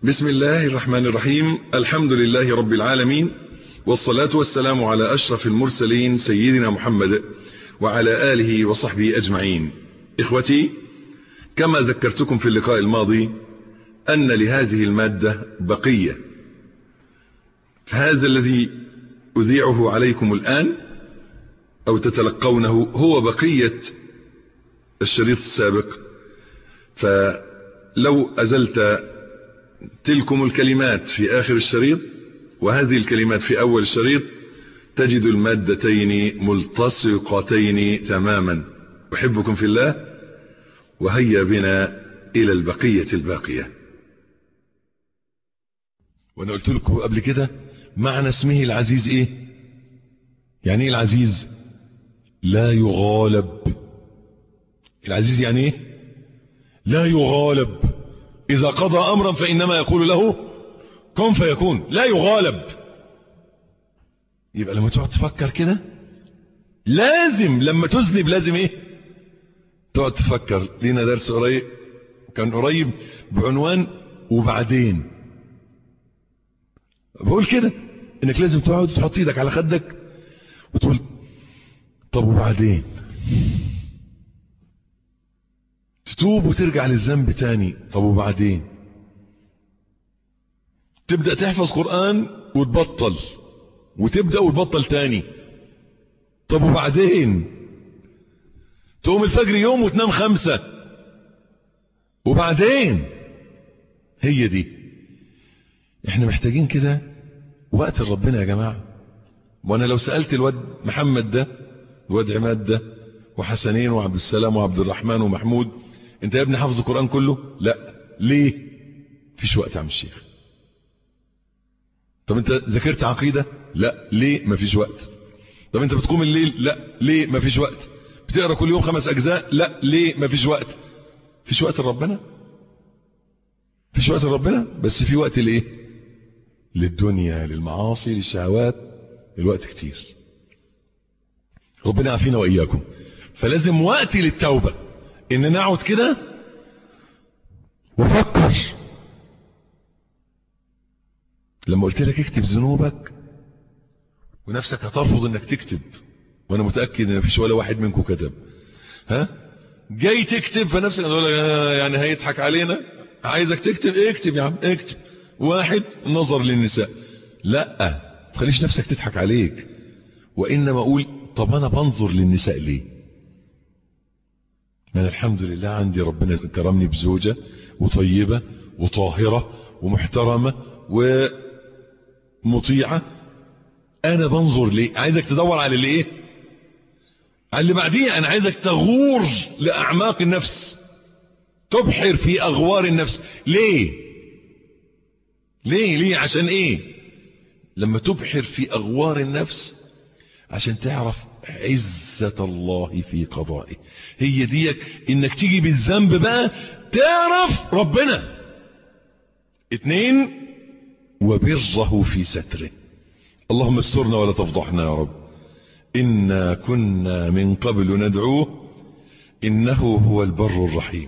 بسم الله الرحمن الرحيم الحمد لله رب العالمين والصلاة والسلام على أشرف المرسلين سيدنا محمد وعلى آله وصحبه أجمعين إخوتي كما ذكرتكم في اللقاء الماضي أن لهذه المادة بقية هذا الذي أذيعه عليكم الآن أو تتلقونه هو بقية الشريط السابق فلو أزلت تلكم الكلمات في آخر الشريط وهذه الكلمات في أول الشريط تجد المادتين ملتصقتين تماما أحبكم في الله وهيا بنا إلى البقية الباقية وأنا قلت لكم قبل كده معنى اسمه العزيز إيه يعني إيه العزيز لا يغالب العزيز يعني إيه لا يغالب إذا قضى أمرا فإنما يقول له كن فيكون لا يغالب يبقى لما تقعد تفكر كده لازم لما تذنب لازم ايه تقعد تفكر لينا درس قريب كان قريب بعنوان وبعدين بقول كده انك لازم تقعد تحط ايدك على خدك وتقول طب وبعدين تتوب وترجع للذنب تاني طب وبعدين تبدأ تحفظ قرآن وتبطل وتبدأ وتبطل تاني طب وبعدين تقوم الفجر يوم وتنام خمسة وبعدين هي دي احنا محتاجين كده وقت ربنا يا جماعة وانا لو سألت الواد محمد ده الواد عماد ده وحسنين وعبد السلام وعبد الرحمن ومحمود انت يا ابني حافظ القرآن كله لا ليه فيش وقت يا عم الشيخ طب انت ذاكرت عقيدة لا ليه مفيش وقت طب انت بتقوم الليل لا ليه مفيش وقت بتقرا كل يوم خمس اجزاء لا ليه مفيش وقت فيش وقت لربنا فيش وقت لربنا بس في وقت لايه للدنيا للمعاصي للشهوات الوقت كتير ربنا يعافينا واياكم فلازم وقت للتوبه ان نقعد كده وفكر لما قلت لك اكتب ذنوبك ونفسك هترفض انك تكتب وانا متاكد ان مفيش ولا واحد منكم كتب ها جاي تكتب فنفسك تقول يعني هيضحك علينا عايزك تكتب اكتب يا عم اكتب واحد نظر للنساء لا تخليش نفسك تضحك عليك وانما اقول طب انا بنظر للنساء ليه انا الحمد لله عندي ربنا كرمني بزوجة وطيبة وطاهرة ومحترمة ومطيعة انا بنظر ليه عايزك تدور على اللي ايه على اللي بعديه انا عايزك تغور لاعماق النفس تبحر في اغوار النفس ليه ليه ليه عشان ايه لما تبحر في اغوار النفس عشان تعرف عزة الله في قضائه هي ديك انك تيجي بالذنب بقى تعرف ربنا اتنين وبره في ستره اللهم استرنا ولا تفضحنا يا رب إنا كنا من قبل ندعوه إنه هو البر الرحيم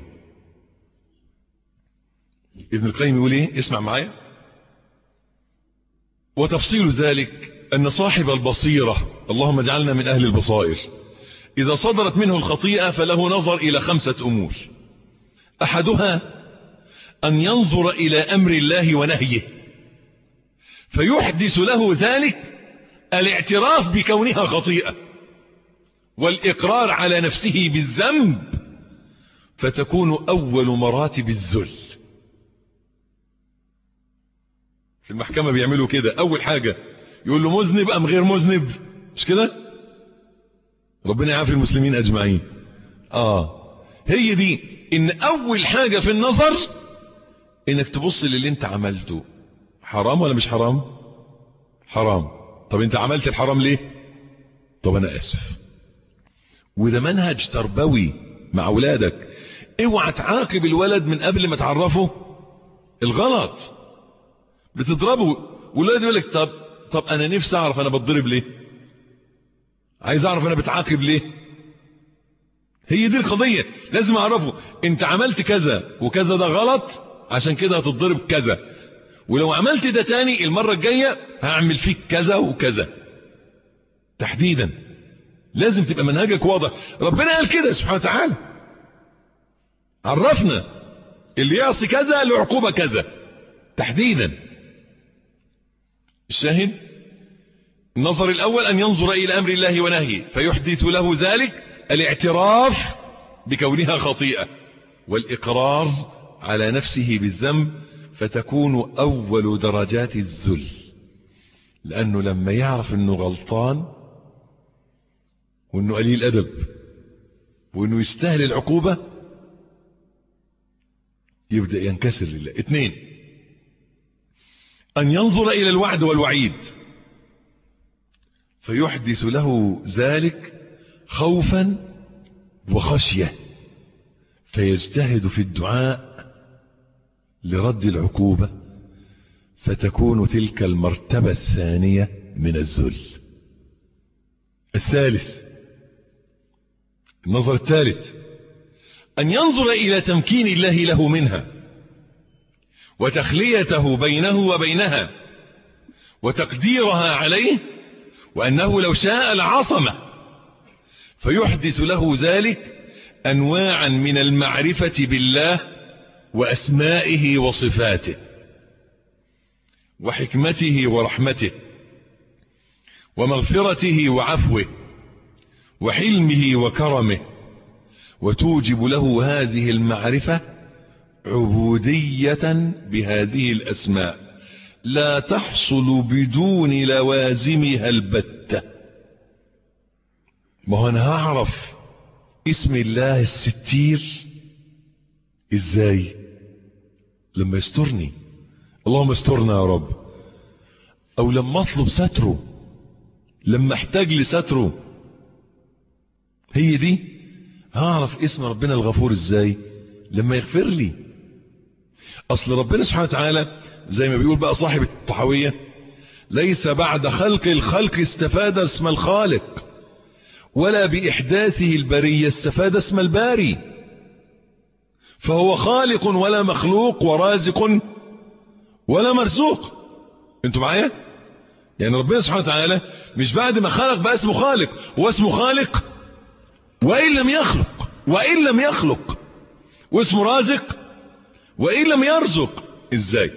ابن القيم يقول ايه اسمع معايا وتفصيل ذلك أن صاحب البصيرة اللهم اجعلنا من أهل البصائر إذا صدرت منه الخطيئة فله نظر إلى خمسة أمور أحدها أن ينظر إلى أمر الله ونهيه فيحدث له ذلك الاعتراف بكونها خطيئة والإقرار على نفسه بالذنب فتكون أول مراتب الذل في المحكمة بيعملوا كده أول حاجة يقول له مذنب أم غير مذنب مش كده ربنا يعافي المسلمين أجمعين آه هي دي إن أول حاجة في النظر إنك تبص للي أنت عملته حرام ولا مش حرام حرام طب أنت عملت الحرام ليه طب أنا آسف وده منهج تربوي مع أولادك اوعى تعاقب الولد من قبل ما تعرفه الغلط بتضربه والولد يقول لك طب طب انا نفسي اعرف انا بتضرب ليه عايز اعرف انا بتعاقب ليه هي دي القضية لازم اعرفه انت عملت كذا وكذا ده غلط عشان كده هتتضرب كذا ولو عملت ده تاني المرة الجاية هعمل فيك كذا وكذا تحديدا لازم تبقى منهجك واضح ربنا قال كده سبحانه وتعالى عرفنا اللي يعصي كذا له عقوبة كذا تحديدا الشاهد النظر الأول أن ينظر إلى أمر الله ونهيه فيحدث له ذلك الاعتراف بكونها خطيئة والإقرار على نفسه بالذنب فتكون أول درجات الذل لأنه لما يعرف أنه غلطان وأنه قليل أدب وأنه يستاهل العقوبة يبدأ ينكسر لله اثنين أن ينظر إلى الوعد والوعيد فيحدث له ذلك خوفا وخشية فيجتهد في الدعاء لرد العقوبة فتكون تلك المرتبة الثانية من الذل الثالث النظر الثالث أن ينظر إلى تمكين الله له منها وتخليته بينه وبينها وتقديرها عليه وأنه لو شاء لعصمه فيحدث له ذلك أنواعا من المعرفة بالله وأسمائه وصفاته وحكمته ورحمته ومغفرته وعفوه وحلمه وكرمه وتوجب له هذه المعرفة عبودية بهذه الأسماء لا تحصل بدون لوازمها البتة ما هو أنا هعرف اسم الله الستير ازاي لما يسترني اللهم استرنا يا رب او لما اطلب ستره لما احتاج لستره هي دي هعرف اسم ربنا الغفور ازاي لما يغفر لي اصل ربنا سبحانه وتعالى زي ما بيقول بقى صاحب الطحاوية ليس بعد خلق الخلق استفاد اسم الخالق ولا بإحداثه البرية استفاد اسم الباري فهو خالق ولا مخلوق ورازق ولا مرزوق انتوا معايا يعني ربنا سبحانه وتعالى مش بعد ما خلق بقى اسمه خالق هو اسمه خالق وإن لم يخلق وإن لم يخلق واسمه رازق وإن لم يرزق ازاي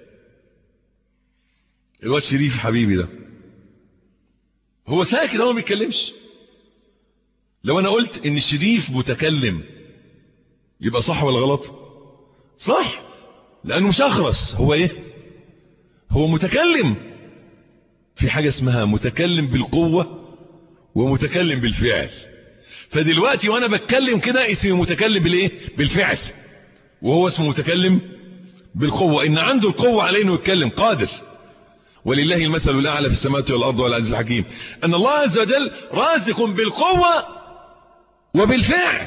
الواد شريف حبيبي ده هو ساكت هو ما بيتكلمش لو انا قلت ان شريف متكلم يبقى صح ولا غلط صح لانه مشخرس هو ايه هو متكلم في حاجة اسمها متكلم بالقوة ومتكلم بالفعل فدلوقتي وانا بتكلم كده اسمي متكلم بالايه بالفعل وهو اسمه متكلم بالقوة ان عنده القوة عليه انه يتكلم قادر ولله المثل الاعلى في السماوات والارض والعزيز الحكيم ان الله عز وجل رازق بالقوة وبالفعل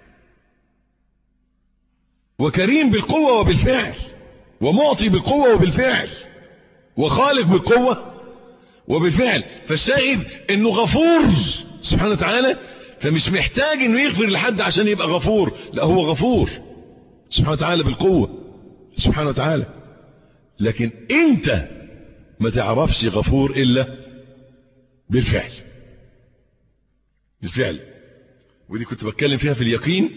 وكريم بالقوة وبالفعل ومعطي بالقوة وبالفعل وخالق بالقوة وبالفعل فالشاهد انه غفور سبحانه وتعالى فمش محتاج انه يغفر لحد عشان يبقى غفور لا هو غفور سبحانه وتعالى بالقوة سبحانه وتعالى لكن انت ما تعرفش غفور الا بالفعل بالفعل ودي كنت بتكلم فيها في اليقين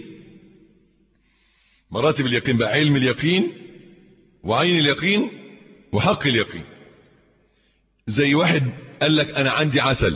مراتب اليقين بقى علم اليقين وعين اليقين وحق اليقين زي واحد قال لك انا عندي عسل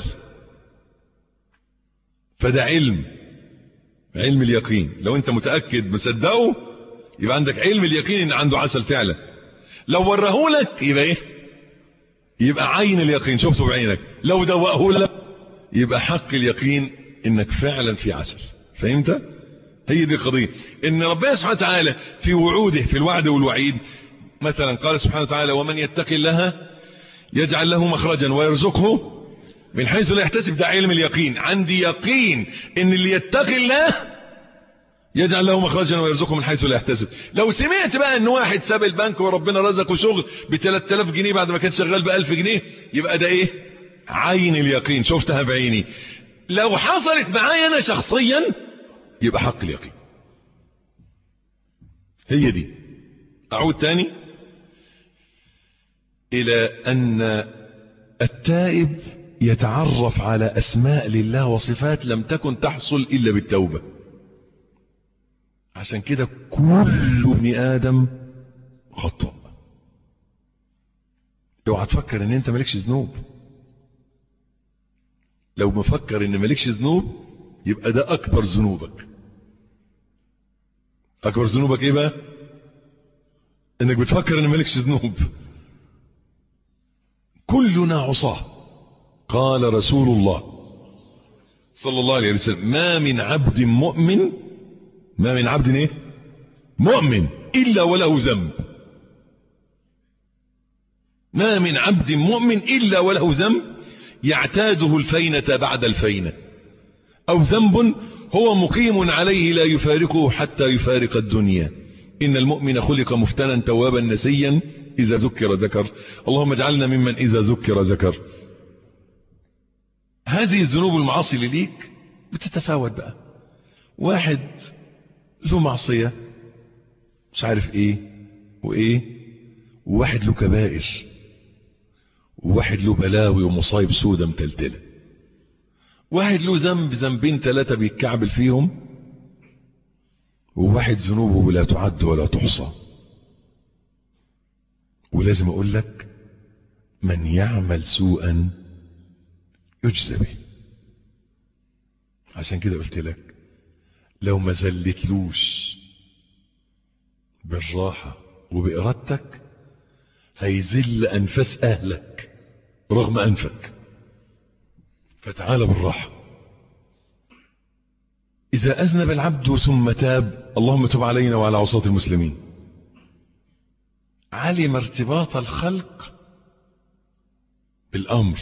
فده علم علم اليقين لو انت متأكد مصدقه يبقى عندك علم اليقين ان عنده عسل فعلا لو ورهولك يبقى ايه يبقى عين اليقين شفته بعينك لو دوقه لك يبقى حق اليقين انك فعلا في عسل فهمت هي دي القضية ان ربنا سبحانه وتعالى في وعوده في الوعد والوعيد مثلا قال سبحانه وتعالى ومن يتق الله يجعل له مخرجا ويرزقه من حيث لا يحتسب ده علم اليقين عندي يقين ان اللي يتقي الله يجعل له مخرجا ويرزقه من حيث لا يحتسب لو سمعت بقى ان واحد ساب البنك وربنا رزقه شغل ب 3000 جنيه بعد ما كان شغال ب 1000 جنيه يبقى ده ايه عين اليقين شفتها بعيني لو حصلت معايا انا شخصيا يبقى حق اليقين هي دي اعود تاني إلى أن التائب يتعرف على أسماء لله وصفات لم تكن تحصل إلا بالتوبة عشان كده كل ابن آدم خطأ اوعى تفكر ان انت مالكش ذنوب لو مفكر ان مالكش ذنوب يبقى ده اكبر ذنوبك اكبر ذنوبك ايه بقى انك بتفكر ان مالكش ذنوب كلنا عصاه قال رسول الله صلى الله عليه وسلم ما من عبد مؤمن ما من عبد ايه مؤمن الا وله ذنب ما من عبد مؤمن الا وله ذنب يعتاده الفينة بعد الفينة او ذنب هو مقيم عليه لا يفارقه حتى يفارق الدنيا ان المؤمن خلق مفتنا توابا نسيا اذا ذكر ذكر اللهم اجعلنا ممن اذا ذكر ذكر هذه الذنوب المعاصي اللي ليك بتتفاوت بقى واحد له معصية مش عارف ايه وايه وواحد له كبائر وواحد له بلاوي ومصايب سودة متلتلة واحد له ذنب ذنبين ثلاثة بيتكعبل فيهم وواحد ذنوبه لا تعد ولا تحصى ولازم اقول لك من يعمل سوءا يجزى به عشان كده قلت لك لو ما زلتلوش بالراحة وبإرادتك هيزل أنفاس أهلك رغم أنفك فتعال بالراحة إذا أذنب العبد ثم تاب اللهم تب علينا وعلى عصاة المسلمين علم ارتباط الخلق بالأمر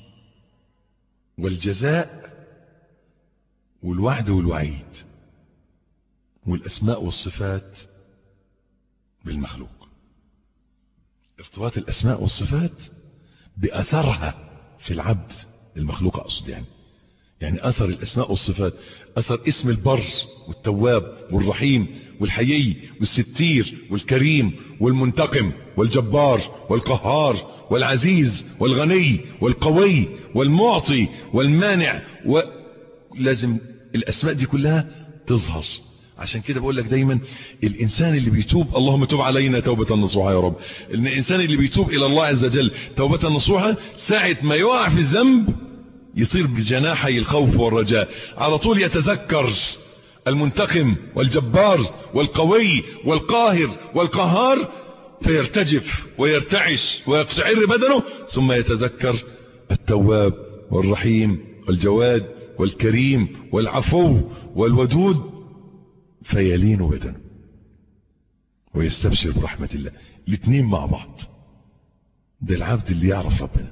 والجزاء والوعد والوعيد والأسماء والصفات بالمخلوق ارتباط الأسماء والصفات بأثرها في العبد المخلوق أقصد يعني يعني أثر الأسماء والصفات أثر اسم البر والتواب والرحيم والحيي والستير والكريم والمنتقم والجبار والقهار والعزيز والغني والقوي والمعطي والمانع ولازم الأسماء دي كلها تظهر عشان كده بقول لك دايما الإنسان اللي بيتوب اللهم تب علينا توبة نصوحة يا رب إن الإنسان اللي بيتوب إلى الله عز وجل توبة نصوحة ساعة ما يقع في الذنب يصير بجناحي الخوف والرجاء على طول يتذكر المنتقم والجبار والقوي والقاهر والقهار فيرتجف ويرتعش ويقشعر بدنه ثم يتذكر التواب والرحيم والجواد والكريم والعفو والودود فيلين بدنه ويستبشر برحمة الله الاثنين مع بعض ده العبد اللي يعرف ربنا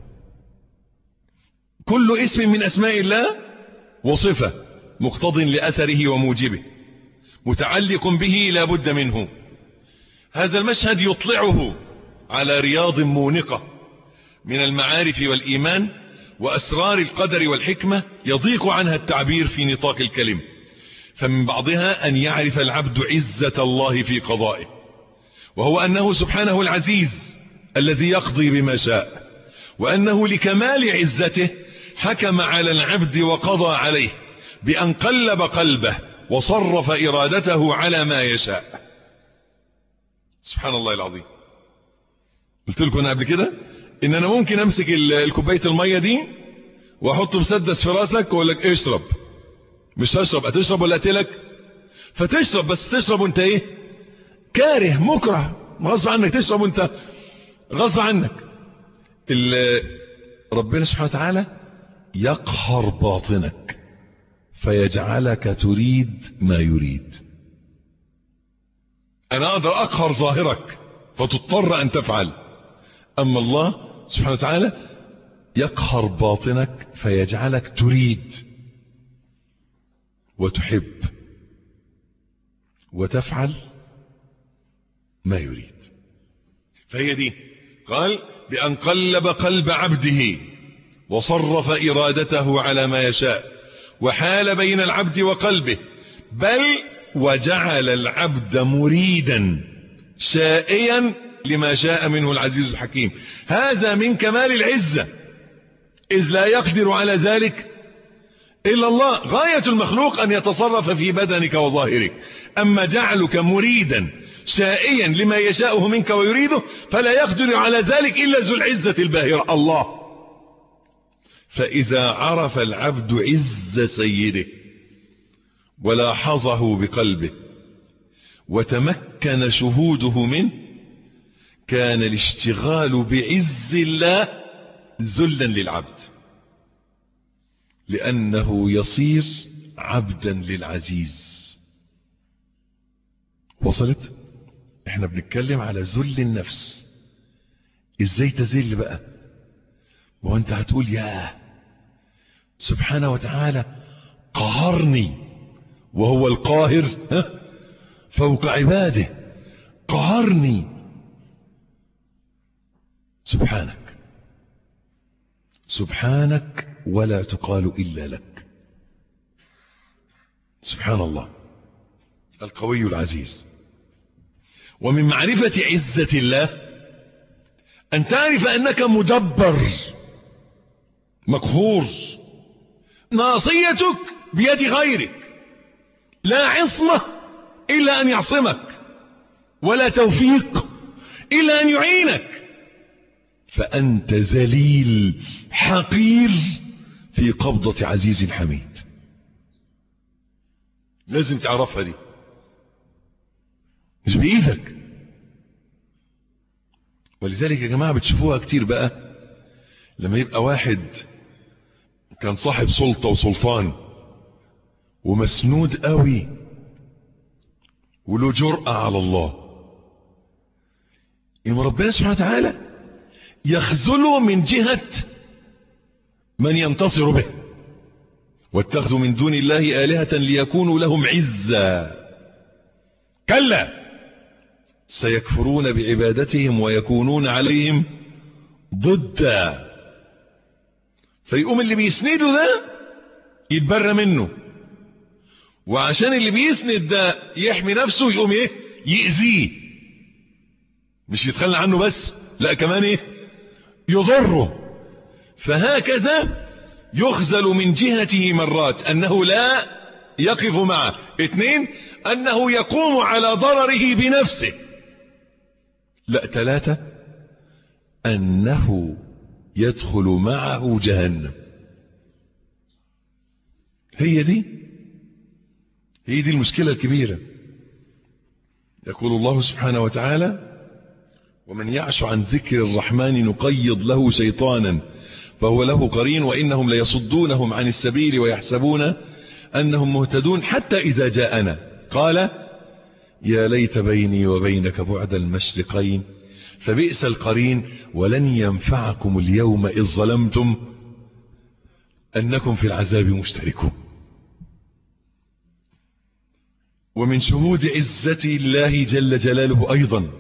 كل اسم من اسماء الله وصفة مقتض لأثره وموجبه متعلق به لا بد منه هذا المشهد يطلعه على رياض مونقة من المعارف والإيمان وأسرار القدر والحكمة يضيق عنها التعبير في نطاق الكلم فمن بعضها أن يعرف العبد عزة الله في قضائه وهو أنه سبحانه العزيز الذي يقضي بما شاء وأنه لكمال عزته حكم على العبد وقضى عليه بأن قلب قلبه وصرف إرادته على ما يشاء سبحان الله العظيم قلت لكم أنا قبل كده إن أنا ممكن أمسك الكوباية المية دي وأحط مسدس في راسك وأقول لك اشرب مش تشرب هتشرب ولا أقتلك فتشرب بس تشرب وانت ايه كاره مكره غصب عنك تشرب وانت غصب عنك ربنا سبحانه وتعالى يقهر باطنك فيجعلك تريد ما يريد انا اقدر اقهر ظاهرك فتضطر ان تفعل اما الله سبحانه وتعالى يقهر باطنك فيجعلك تريد وتحب وتفعل ما يريد فهي دي قال بأن قلب قلب عبده وصرف إرادته على ما يشاء وحال بين العبد وقلبه بل وجعل العبد مريدا شائيا لما شاء منه العزيز الحكيم هذا من كمال العزة إذ لا يقدر على ذلك إلا الله غاية المخلوق أن يتصرف في بدنك وظاهرك أما جعلك مريدا شائيا لما يشاءه منك ويريده فلا يقدر على ذلك إلا ذو العزة الباهرة الله فإذا عرف العبد عز سيده ولاحظه بقلبه وتمكن شهوده منه كان الاشتغال بعز الله ذلا للعبد لأنه يصير عبدا للعزيز وصلت احنا بنتكلم على ذل النفس ازاي تذل بقى ما انت هتقول يا سبحانه وتعالى قهرني وهو القاهر ها فوق عباده قهرني سبحانك سبحانك ولا تقال إلا لك سبحان الله القوي العزيز ومن معرفة عزة الله أن تعرف أنك مدبر مقهور ناصيتك بيد غيرك لا عصمة إلا أن يعصمك ولا توفيق إلا أن يعينك فأنت ذليل حقير في قبضة عزيز حميد لازم تعرفها دي مش بإيدك ولذلك يا جماعة بتشوفوها كتير بقى لما يبقى واحد كان صاحب سلطة وسلطان ومسنود قوي وله جرأة على الله إن ربنا سبحانه وتعالى يخذله من جهة من ينتصر به واتخذوا من دون الله آلهة ليكونوا لهم عزا كلا سيكفرون بعبادتهم ويكونون عليهم ضدا فيقوم اللي بيسنده ده يتبرى منه وعشان اللي بيسند ده يحمي نفسه يقوم ايه يأذيه مش يتخلى عنه بس لا كمان ايه يضره فهكذا يخزل من جهته مرات انه لا يقف معه اثنين انه يقوم على ضرره بنفسه لا ثلاثة انه يدخل معه جهنم هي دي هي دي المشكلة الكبيرة يقول الله سبحانه وتعالى ومن يعش عن ذكر الرحمن نقيض له شيطانا فهو له قرين وإنهم ليصدونهم عن السبيل ويحسبون أنهم مهتدون حتى إذا جاءنا قال يا ليت بيني وبينك بعد المشرقين فبئس القرين ولن ينفعكم اليوم إذ ظلمتم أنكم في العذاب مشتركون ومن شهود عزة الله جل جلاله أيضا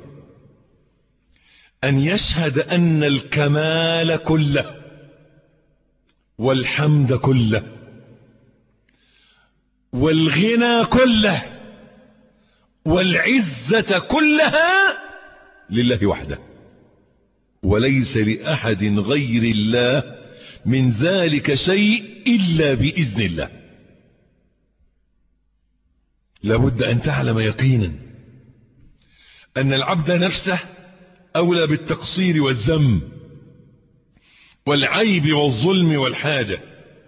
أن يشهد أن الكمال كله والحمد كله والغنى كله والعزة كلها لله وحده وليس لأحد غير الله من ذلك شيء إلا بإذن الله لابد أن تعلم يقينا أن العبد نفسه أولى بالتقصير والذم والعيب والظلم والحاجة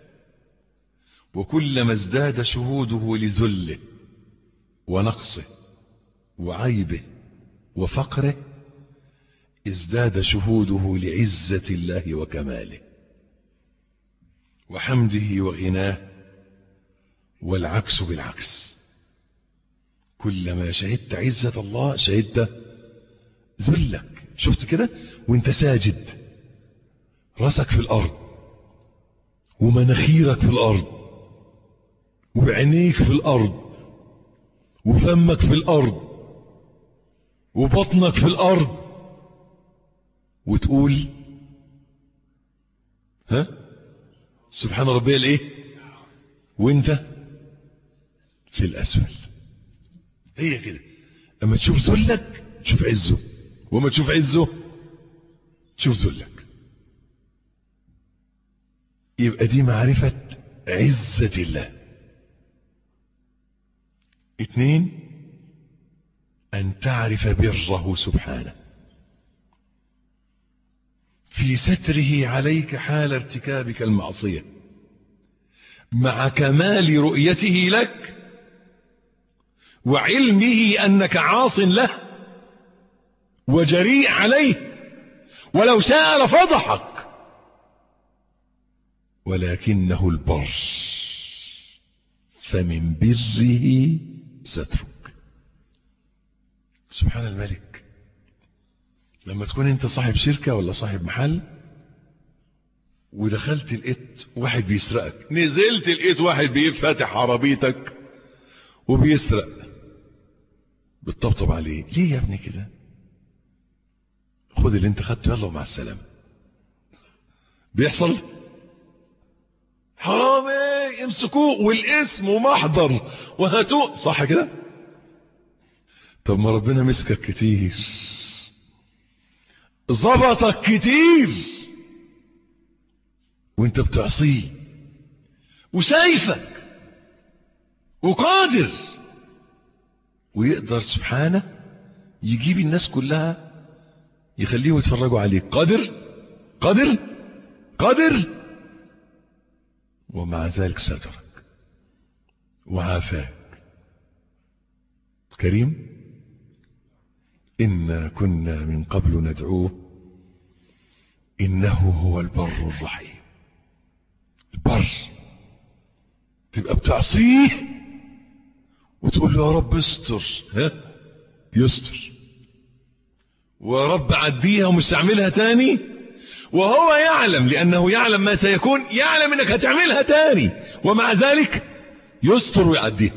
وكلما ازداد شهوده لذله ونقصه وعيبه وفقره ازداد شهوده لعزة الله وكماله وحمده وغناه والعكس بالعكس كلما شهدت عزة الله شهدت ذلك شفت كده وانت ساجد راسك في الارض ومناخيرك في الارض وعينيك في الارض وفمك في الارض وبطنك في الارض وتقول ها سبحان ربي الايه وانت في الاسفل هي كده اما تشوف ذلك تشوف عزه وما تشوف عزه تشوف ذلك يبقى دي معرفة عزة الله اثنين أن تعرف بره سبحانه في ستره عليك حال ارتكابك المعصية مع كمال رؤيته لك وعلمه أنك عاص له وجريء عليه ولو شاء لفضحك ولكنه البر فمن بره سترك سبحان الملك لما تكون انت صاحب شركة ولا صاحب محل ودخلت لقيت واحد بيسرقك نزلت لقيت واحد بيفتح عربيتك وبيسرق بتطبطب عليه ليه يا ابني كده خد اللي انت خدته يلا ومع السلامة بيحصل حرامي يمسكوه والاسم ومحضر وهاتوه صح كده طب ما ربنا مسكك كتير ظبطك كتير وانت بتعصيه وشايفك وقادر ويقدر سبحانه يجيب الناس كلها يخليهم يتفرجوا عليك قادر قادر قادر ومع ذلك سترك وعافاك كريم إنا كنا من قبل ندعوه إنه هو البر الرحيم البر تبقى بتعصيه وتقول له يا رب استر ها يستر ورب عديها ومش هعملها تاني وهو يعلم لأنه يعلم ما سيكون يعلم أنك هتعملها تاني ومع ذلك يستر ويعديها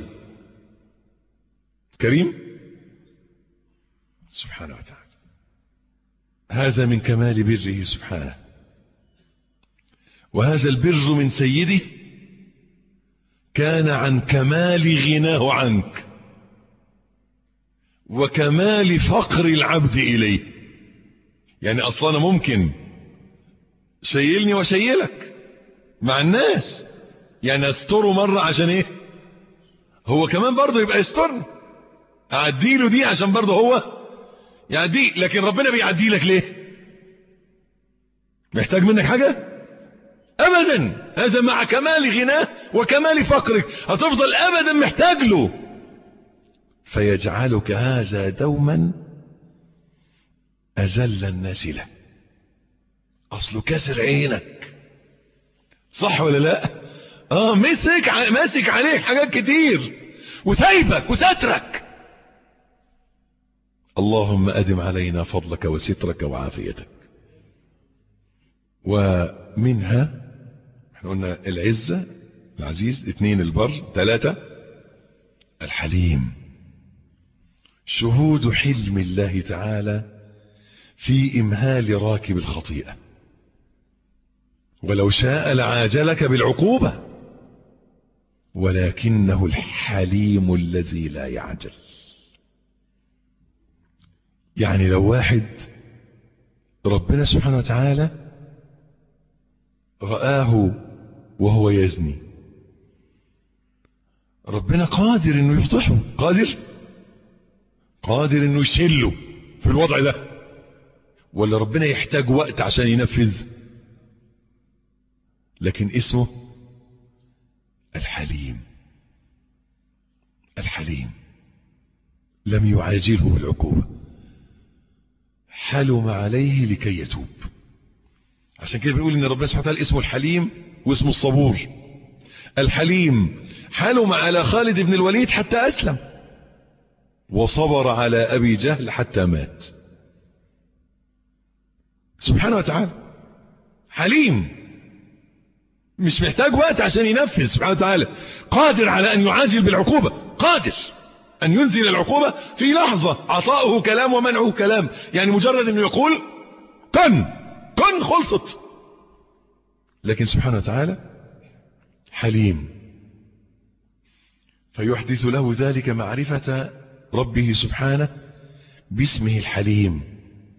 كريم سبحانه وتعالى هذا من كمال بره سبحانه وهذا البر من سيده كان عن كمال غناه عنك وكمال فقر العبد إليه يعني أصلا ممكن شيلني وشيلك مع الناس يعني استره مرة عشان ايه هو كمان برضه يبقى يسترني اعديله دي عشان برضه هو يعدي لكن ربنا بيعدي لك ليه محتاج منك حاجة ابدا هذا مع كمال غناه وكمال فقرك هتفضل ابدا محتاج له فيجعلك هذا دوما اذل الناس له اصله كسر عينك صح ولا لا اه مسك ماسك عليك حاجات كتير وسايبك وسترك اللهم ادم علينا فضلك وسترك وعافيتك ومنها احنا قلنا العزة العزيز اثنين البر ثلاثة الحليم شهود حلم الله تعالى في إمهال راكب الخطيئة ولو شاء لعاجلك بالعقوبة ولكنه الحليم الذي لا يعجل يعني لو واحد ربنا سبحانه وتعالى رآه وهو يزني ربنا قادر انه يفضحه قادر قادر انه يشله في الوضع ده ولا ربنا يحتاج وقت عشان ينفذ لكن اسمه الحليم الحليم لم يعاجله بالعقوبة حلم عليه لكي يتوب عشان كده بنقول ان ربنا سبحانه وتعالى اسمه الحليم واسمه الصبور الحليم حلم على خالد بن الوليد حتى أسلم وصبر على أبي جهل حتى مات سبحانه وتعالى حليم مش محتاج وقت عشان ينفذ سبحانه وتعالى قادر على أن يعاجل بالعقوبة قادر أن ينزل العقوبة في لحظة عطاؤه كلام ومنعه كلام يعني مجرد أنه يقول كن كن خلصت لكن سبحانه وتعالى حليم فيحدث له ذلك معرفة ربه سبحانه باسمه الحليم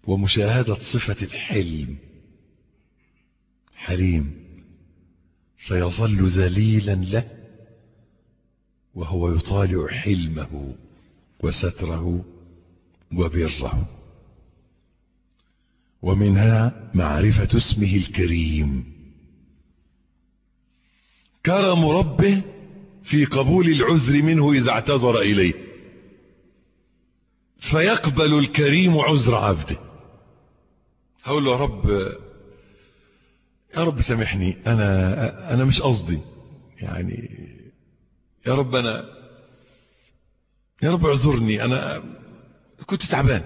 ومشاهدة صفة الحلم حليم فيظل ذليلا له وهو يطالع حلمه وستره وبره ومنها معرفة اسمه الكريم كرم ربه في قبول العذر منه إذا اعتذر إليه فيقبل الكريم عذر عبده هقول له يا رب يا رب سامحني أنا أنا مش قصدي يعني يا رب أنا يا رب اعذرني أنا كنت تعبان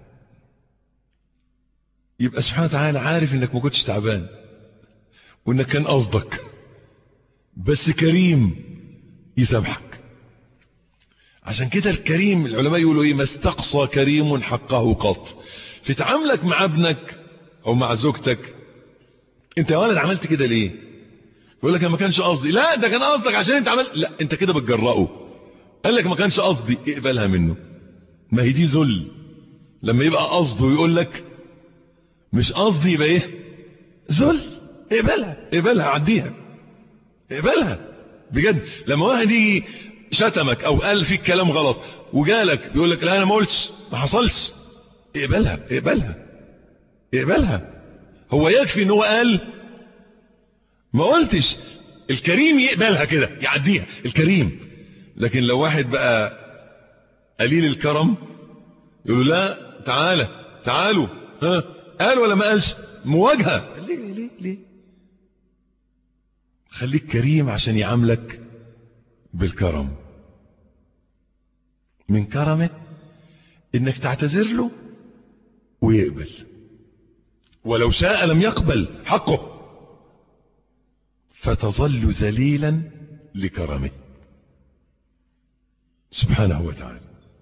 يبقى سبحانه وتعالى عارف انك ما كنتش تعبان وانك كان قصدك بس كريم يسامحك عشان كده الكريم العلماء يقولوا ايه ما استقصى كريم حقه قط في تعاملك مع ابنك او مع زوجتك انت يا ولد عملت كده ليه يقول لك ما كانش قصدي لا ده كان قصدك عشان انت عملت لا انت كده بتجرأه قال لك ما كانش قصدي اقبلها منه ما هي دي ذل لما يبقى قصده ويقول لك مش قصدي يبقى ايه ذل اقبلها اقبلها عديها اقبلها بجد لما واحد يجي شتمك او قال فيك كلام غلط وجالك بيقول لك لا انا ما قلتش ما حصلش اقبلها اقبلها اقبلها هو يكفي ان هو قال ما قلتش الكريم يقبلها كده يعديها الكريم لكن لو واحد بقى قليل الكرم يقول له لا تعالى تعالوا ها قال ولا ما قالش مواجهه ليه ليه ليه خليك كريم عشان يعاملك بالكرم من كرمه انك تعتذر له ويقبل ولو شاء لم يقبل حقه فتظل ذليلا لكرمه سبحانه وتعالى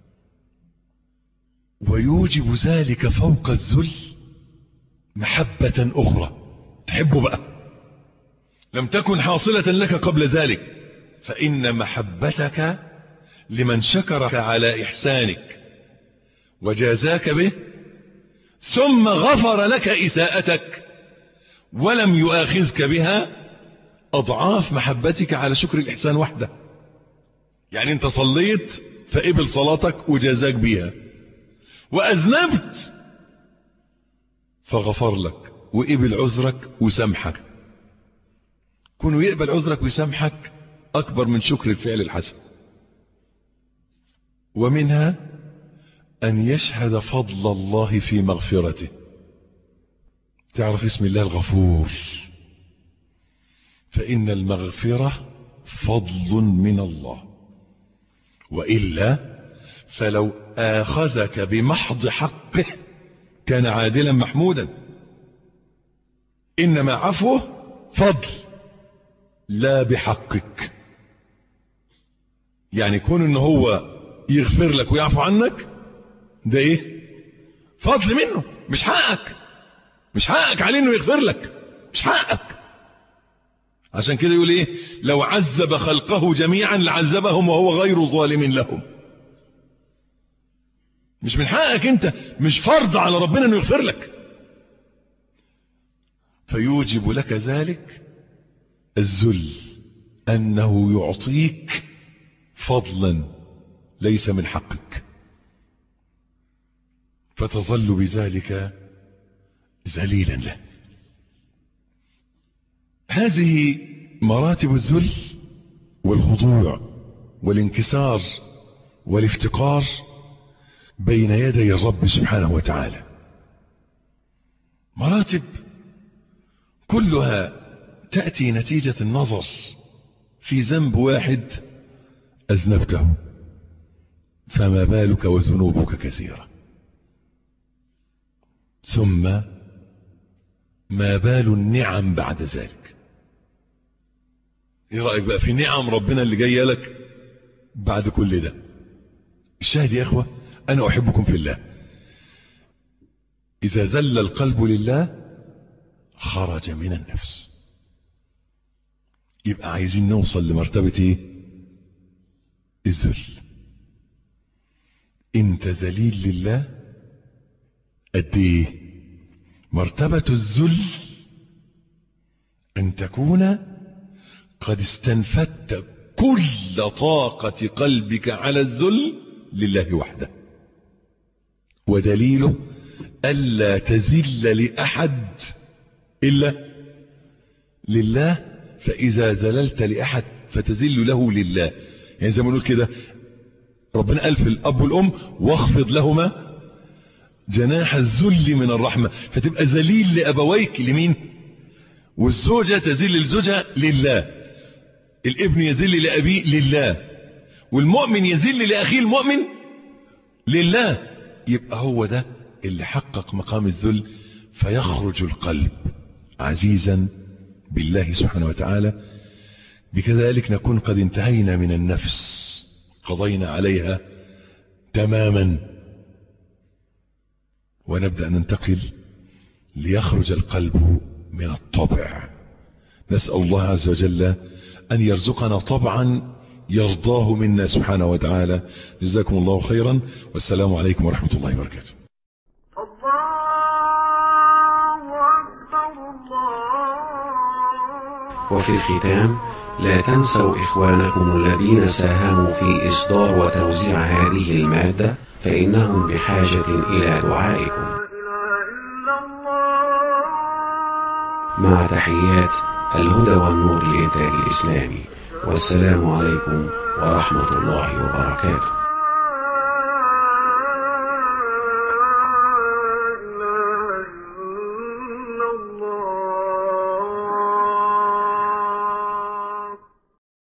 ويوجب ذلك فوق الذل محبة أخرى تحبه بقى لم تكن حاصلة لك قبل ذلك فإن محبتك لمن شكرك على إحسانك وجازاك به ثم غفر لك إساءتك ولم يؤاخذك بها أضعاف محبتك على شكر الإحسان وحده يعني انت صليت فقبل صلاتك وجازاك بيها وأذنبت فغفر لك وقبل عذرك وسامحك كونه يقبل عذرك ويسامحك أكبر من شكر الفعل الحسن ومنها أن يشهد فضل الله في مغفرته تعرف اسم الله الغفور فإن المغفرة فضل من الله وإلا فلو آخذك بمحض حقه كان عادلا محمودا إنما عفوه فضل لا بحقك يعني كون ان هو يغفر لك ويعفو عنك ده ايه فضل منه مش حقك مش حقك عليه انه يغفر لك مش حقك عشان كده يقول ايه لو عذب خلقه جميعا لعذبهم وهو غير ظالم لهم مش من حقك انت مش فرض على ربنا انه يغفر لك فيوجب لك ذلك الذل انه يعطيك فضلا ليس من حقك فتظل بذلك ذليلا له هذه مراتب الذل والخضوع والانكسار والافتقار بين يدي الرب سبحانه وتعالى مراتب كلها تأتي نتيجة النظر في ذنب واحد أذنبته فما بالك وذنوبك كثيرة ثم ما بال النعم بعد ذلك ايه رأيك بقى في نعم ربنا اللي جايه لك بعد كل ده الشاهد يا اخوة انا احبكم في الله اذا ذل القلب لله خرج من النفس يبقى عايزين نوصل لمرتبة ايه الذل انت ذليل لله قد ايه مرتبة الذل ان تكون قد استنفدت كل طاقة قلبك على الذل لله وحده ودليله ألا تزل لأحد إلا لله فإذا زللت لأحد فتزل له لله يعني زي ما نقول كده ربنا قال في الأب والأم واخفض لهما جناح الذل من الرحمة فتبقى ذليل لأبويك لمين والزوجة تذل لزوجها لله الابن يذل لأبيه لله والمؤمن يذل لأخيه المؤمن لله يبقى هو ده اللي حقق مقام الذل فيخرج القلب عزيزا بالله سبحانه وتعالى بكذلك نكون قد انتهينا من النفس قضينا عليها تماما ونبدأ ننتقل ليخرج القلب من الطبع نسأل الله عز وجل أن يرزقنا طبعا يرضاه منا سبحانه وتعالى جزاكم الله خيرا والسلام عليكم ورحمة الله وبركاته وفي الختام لا تنسوا إخوانكم الذين ساهموا في إصدار وتوزيع هذه المادة فإنهم بحاجة إلى دعائكم مع تحيات الهدى والنور للإنتاج الإسلامي والسلام عليكم ورحمة الله وبركاته